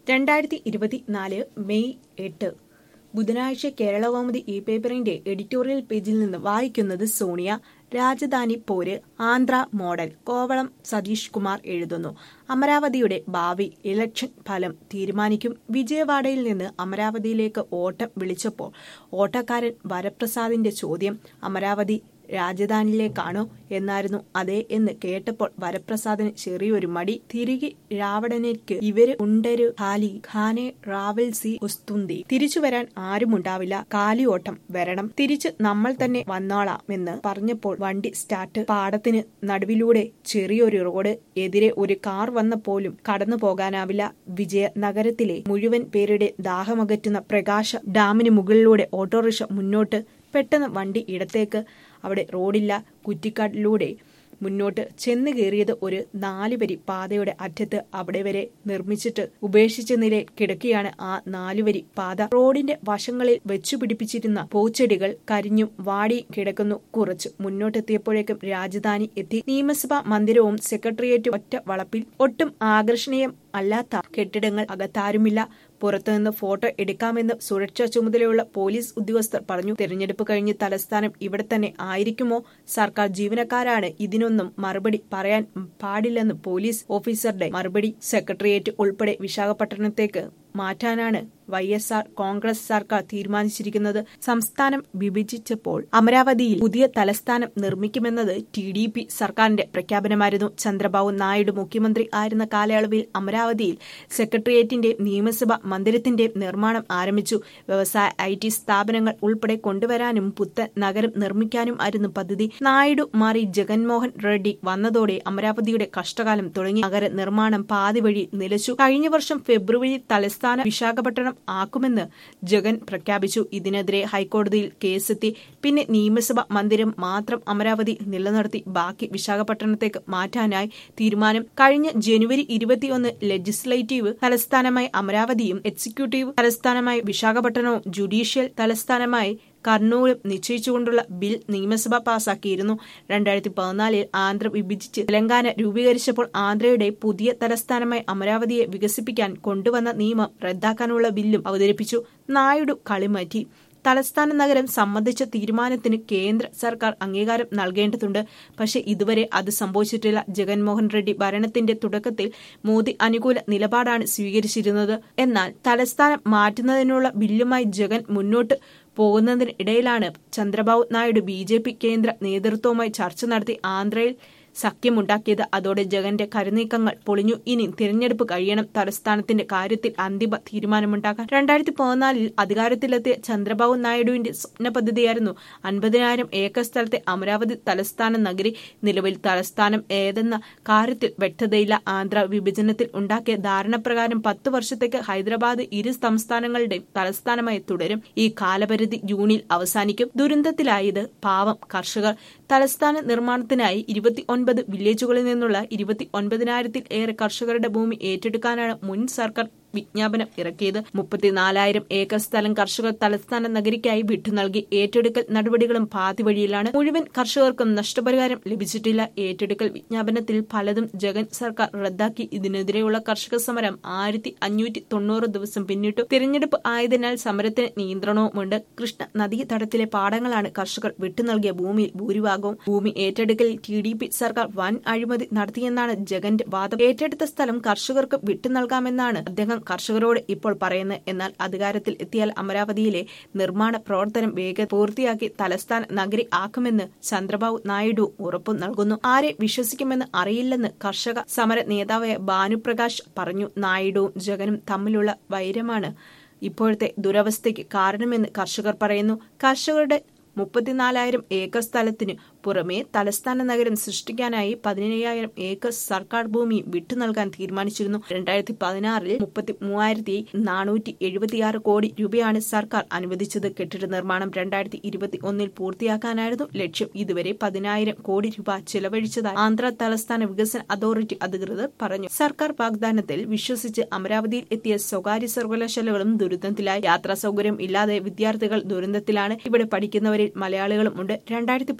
രണ്ടായിരത്തി ഇരുപത്തിനാല് മെയ് എട്ട് ബുധനാഴ്ച കേരളകൗമുദി ഈ പേപ്പറിന്റെ എഡിറ്റോറിയൽ പേജിൽ നിന്ന് വായിക്കുന്നത് സോണിയ രാജധാനി പോര് ആന്ധ്ര മോഡൽ കോവളം സതീഷ് കുമാർ എഴുതുന്നു അമരാവതിയുടെ ഭാവി ഇലക്ഷൻ ഫലം തീരുമാനിക്കും വിജയവാഡയിൽ നിന്ന് അമരാവതിയിലേക്ക് ഓട്ടം വിളിച്ചപ്പോൾ ഓട്ടക്കാരൻ വരപ്രസാദിന്റെ ചോദ്യം അമരാവതി രാജധാനിയിലേക്കാണോ എന്നായിരുന്നു അതെ എന്ന് കേട്ടപ്പോൾ വരപ്രസാദിന് ചെറിയൊരു മടി തിരികെ രാവണനേക്ക് ഇവര് ഉണ്ടരു ഖാലി ഖാനെ റാവൽസി ഉസ്തുന്തി തിരിച്ചു വരാൻ ആരുമുണ്ടാവില്ല കാലിയോട്ടം വരണം തിരിച്ച് നമ്മൾ തന്നെ വന്നോളാം എന്ന് പറഞ്ഞപ്പോൾ വണ്ടി സ്റ്റാർട്ട് പാടത്തിന് നടുവിലൂടെ ചെറിയൊരു റോഡ് എതിരെ ഒരു കാർ വന്നപ്പോലും കടന്നു പോകാനാവില്ല വിജയ നഗരത്തിലെ മുഴുവൻ പേരുടെ ദാഹമകറ്റുന്ന പ്രകാശ ഡാമിന് മുകളിലൂടെ ഓട്ടോറിക്ഷ മുന്നോട്ട് പെട്ടെന്ന് വണ്ടി ഇടത്തേക്ക് അവിടെ റോഡില്ല കുറ്റിക്കാട്ടിലൂടെ മുന്നോട്ട് ചെന്ന് കയറിയത് ഒരു നാലുവരി പാതയുടെ അറ്റത്ത് അവിടെ വരെ നിർമ്മിച്ചിട്ട് ഉപേക്ഷിച്ച നിലയിൽ കിടക്കുകയാണ് ആ നാലുവരി പാത റോഡിന്റെ വശങ്ങളിൽ വെച്ചുപിടിപ്പിച്ചിരുന്ന പൂച്ചെടികൾ കരിഞ്ഞും വാടി കിടക്കുന്നു കുറച്ച് മുന്നോട്ടെത്തിയപ്പോഴേക്കും രാജധാനി എത്തി നിയമസഭാ മന്ദിരവും സെക്രട്ടേറിയറ്റും ഒറ്റ വളപ്പിൽ ഒട്ടും ആകർഷണീയം അല്ലാത്ത കെട്ടിടങ്ങൾ അകത്താരുമില്ല പുറത്തുനിന്ന് ഫോട്ടോ എടുക്കാമെന്ന് സുരക്ഷാ ചുമതലയുള്ള പോലീസ് ഉദ്യോഗസ്ഥർ പറഞ്ഞു തെരഞ്ഞെടുപ്പ് കഴിഞ്ഞ് തലസ്ഥാനം ഇവിടെ തന്നെ ആയിരിക്കുമോ സർക്കാർ ജീവനക്കാരാണ് ഇതിനൊന്നും മറുപടി പറയാൻ പാടില്ലെന്ന് പോലീസ് ഓഫീസറുടെ മറുപടി സെക്രട്ടേറിയറ്റ് ഉൾപ്പെടെ വിശാഖപട്ടണത്തേക്ക് മാറ്റാനാണ് വൈ എസ് ആർ കോൺഗ്രസ് സർക്കാർ തീരുമാനിച്ചിരിക്കുന്നത് സംസ്ഥാനം വിഭജിച്ചപ്പോൾ അമരാവതിയിൽ പുതിയ തലസ്ഥാനം നിർമ്മിക്കുമെന്നത് ടി ഡി പി സർക്കാരിന്റെ പ്രഖ്യാപനമായിരുന്നു ചന്ദ്രബാബു നായിഡു മുഖ്യമന്ത്രി ആയിരുന്ന കാലയളവിൽ അമരാവതിയിൽ സെക്രട്ടേറിയറ്റിന്റെ നിയമസഭ മന്ദിരത്തിന്റെ നിർമ്മാണം ആരംഭിച്ചു വ്യവസായ ഐ ടി സ്ഥാപനങ്ങൾ ഉൾപ്പെടെ കൊണ്ടുവരാനും പുത്തൻ നഗരം നിർമ്മിക്കാനും ആയിരുന്നു പദ്ധതി നായിഡു മാറി ജഗൻമോഹൻ റെഡ്ഡി വന്നതോടെ അമരാവതിയുടെ കഷ്ടകാലം തുടങ്ങി നഗര നിർമ്മാണം പാതി വഴി നിലച്ചു കഴിഞ്ഞ വർഷം ഫെബ്രുവരി തലസ്ഥാന വിശാഖപട്ടണം ആക്കുമെന്ന് ജഗൻ പ്രഖ്യാപിച്ചു ഇതിനെതിരെ ഹൈക്കോടതിയിൽ കേസെത്തി പിന്നെ നിയമസഭ മന്ദിരം മാത്രം അമരാവതി നിലനിർത്തി ബാക്കി വിശാഖപട്ടണത്തേക്ക് മാറ്റാനായി തീരുമാനം കഴിഞ്ഞ ജനുവരി ഇരുപത്തിയൊന്ന് ലെജിസ്ലേറ്റീവ് തലസ്ഥാനമായി അമരാവതിയും എക്സിക്യൂട്ടീവ് തലസ്ഥാനമായി വിശാഖപട്ടണവും ജുഡീഷ്യൽ തലസ്ഥാനമായി കർണൂലും നിശ്ചയിച്ചുകൊണ്ടുള്ള ബിൽ നിയമസഭ പാസാക്കിയിരുന്നു രണ്ടായിരത്തി പതിനാലിൽ ആന്ധ്ര വിഭജിച്ച് തെലങ്കാന രൂപീകരിച്ചപ്പോൾ ആന്ധ്രയുടെ പുതിയ തലസ്ഥാനമായി അമരാവതിയെ വികസിപ്പിക്കാൻ കൊണ്ടുവന്ന നിയമം റദ്ദാക്കാനുള്ള ബില്ലും അവതരിപ്പിച്ചു നായിഡു കളിമാറ്റി തലസ്ഥാന നഗരം സംബന്ധിച്ച തീരുമാനത്തിന് കേന്ദ്ര സർക്കാർ അംഗീകാരം നൽകേണ്ടതുണ്ട് പക്ഷേ ഇതുവരെ അത് സംഭവിച്ചിട്ടില്ല ജഗൻമോഹൻ റെഡ്ഡി ഭരണത്തിന്റെ തുടക്കത്തിൽ മോദി അനുകൂല നിലപാടാണ് സ്വീകരിച്ചിരുന്നത് എന്നാൽ തലസ്ഥാനം മാറ്റുന്നതിനുള്ള ബില്ലുമായി ജഗൻ മുന്നോട്ട് പോകുന്നതിനിടയിലാണ് Chandrababu Naidu B J P കേന്ദ്ര നേതൃത്വവുമായി ചർച്ച നടത്തി ആന്ധ്രയിൽ സഖ്യമുണ്ടാക്കിയത് അതോടെ ജഗന്റെ കരുനീക്കങ്ങൾ പൊളിഞ്ഞു ഇനി തിരഞ്ഞെടുപ്പ് കഴിയണം തലസ്ഥാനത്തിന്റെ കാര്യത്തിൽ അന്തിമ തീരുമാനമുണ്ടാക്കാൻ രണ്ടായിരത്തി പതിനാലിൽ അധികാരത്തിലെത്തിയ ചന്ദ്രബാബു നായിഡുവിന്റെ സ്വപ്ന പദ്ധതിയായിരുന്നു അൻപതിനായിരം ഏക്കർ സ്ഥലത്തെ അമരാവതി തലസ്ഥാന നഗരി നിലവിൽ തലസ്ഥാനം ഏതെന്ന കാര്യത്തിൽ വ്യക്തതയില്ല ആന്ധ്ര വിഭജനത്തിൽ ഉണ്ടാക്കിയ ധാരണപ്രകാരം പത്ത് വർഷത്തേക്ക് ഹൈദരാബാദ് ഇരു സംസ്ഥാനങ്ങളുടെയും തലസ്ഥാനമായി തുടരും ഈ കാലപരിധി ജൂണിൽ അവസാനിക്കും ദുരന്തത്തിലായത് പാവം കർഷകർ തലസ്ഥാന നിർമ്മാണത്തിനായി ഇരുപത്തി ഒൻപത് വില്ലേജുകളിൽ നിന്നുള്ള ഇരുപത്തി ഒൻപതിനായിരത്തിൽ ഏറെ കർഷകരുടെ ഭൂമി ഏറ്റെടുക്കാനാണ് മുൻ സർക്കാർ വിജ്ഞാപനം ഇറക്കിയത് മുപ്പത്തിനാലായിരം ഏക്കർ സ്ഥലം കർഷകർ തലസ്ഥാന നഗരിക്കായി വിട്ടു നൽകി ഏറ്റെടുക്കൽ നടപടികളും പാതി വഴിയിലാണ് മുഴുവൻ കർഷകർക്കും നഷ്ടപരിഹാരം ലഭിച്ചിട്ടില്ല ഏറ്റെടുക്കൽ വിജ്ഞാപനത്തിൽ പലതും ജഗൻ സർക്കാർ റദ്ദാക്കി ഇതിനെതിരെയുള്ള കർഷക സമരം ആയിരത്തി അഞ്ഞൂറ്റി തൊണ്ണൂറ് ദിവസം പിന്നിട്ടു തിരഞ്ഞെടുപ്പ് ആയതിനാൽ സമരത്തിന് നിയന്ത്രണവുമുണ്ട് കൃഷ്ണ നദീതടത്തിലെ പാടങ്ങളാണ് കർഷകർ വിട്ടു നൽകിയ ഭൂമിയിൽ ഭൂരിഭാഗവും ഭൂമി ഏറ്റെടുക്കലിൽ ടി ഡി പി സർക്കാർ വൻ അഴിമതി നടത്തിയെന്നാണ് ജഗന്റെ വാദം ഏറ്റെടുത്ത സ്ഥലം കർഷകർക്ക് വിട്ടു നൽകാമെന്നാണ് അദ്ദേഹം കർഷകരോട് ഇപ്പോൾ പറയുന്നത് എന്നാൽ അധികാരത്തിൽ എത്തിയാൽ അമരാവതിയിലെ നിർമ്മാണ പ്രവർത്തനം വേഗം പൂർത്തിയാക്കി തലസ്ഥാന നഗരി ആക്കുമെന്ന് ചന്ദ്രബാബു നായിഡു ഉറപ്പു നൽകുന്നു ആരെ വിശ്വസിക്കുമെന്ന് അറിയില്ലെന്ന് കർഷക സമര നേതാവായ ഭാനുപ്രകാശ് പറഞ്ഞു നായിഡുവും ജഗനും തമ്മിലുള്ള വൈരമാണ് ഇപ്പോഴത്തെ ദുരവസ്ഥയ്ക്ക് കാരണമെന്ന് കർഷകർ പറയുന്നു കർഷകരുടെ മുപ്പത്തിനാലായിരം ഏക്കർ സ്ഥലത്തിന് പുറമെ തലസ്ഥാന നഗരം സൃഷ്ടിക്കാനായി പതിനയ്യായിരം ഏക്കർ സർക്കാർ ഭൂമി വിട്ടു നൽകാൻ തീരുമാനിച്ചിരുന്നു രണ്ടായിരത്തി പതിനാറിൽ മുപ്പത്തി മൂവായിരത്തി നാനൂറ്റി എഴുപത്തിയാറ് കോടി രൂപയാണ് സർക്കാർ അനുവദിച്ചത് കെട്ടിട നിർമ്മാണം രണ്ടായിരത്തി ഇരുപത്തി ഒന്നിൽ പൂർത്തിയാക്കാനായിരുന്നു ലക്ഷ്യം ഇതുവരെ പതിനായിരം കോടി രൂപ ചെലവഴിച്ചതായി ആന്ധ്ര തലസ്ഥാന വികസന അതോറിറ്റി അധികൃതർ പറഞ്ഞു സർക്കാർ വാഗ്ദാനത്തിൽ വിശ്വസിച്ച് അമരാവതിയിൽ എത്തിയ സ്വകാര്യ സർവകലാശാലകളും ദുരിതത്തിലായി യാത്രാ സൗകര്യം ഇല്ലാതെ വിദ്യാർത്ഥികൾ ദുരന്തത്തിലാണ് ഇവിടെ പഠിക്കുന്നവരിൽ മലയാളികളും ഉണ്ട് രണ്ടായിരത്തി പത്തൊമ്പതിൽ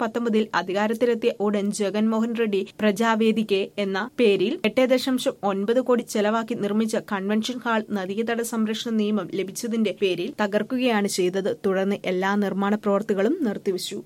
അധികാരത്തിലെത്തിയ ഉടൻ ജഗൻമോഹൻ റെഡ്ഡി പ്രജാവേദികെ എന്ന പേരിൽ എട്ട് ദശാംശം ഒൻപത് കോടി ചെലവാക്കി നിർമ്മിച്ച കൺവെൻഷൻ ഹാൾ നദീതട സംരക്ഷണ നിയമം ലഭിച്ചതിന്റെ പേരിൽ തകർക്കുകയാണ് ചെയ്തത് തുടർന്ന് എല്ലാ നിർമ്മാണ പ്രവർത്തികളും നിർത്തിവച്ചു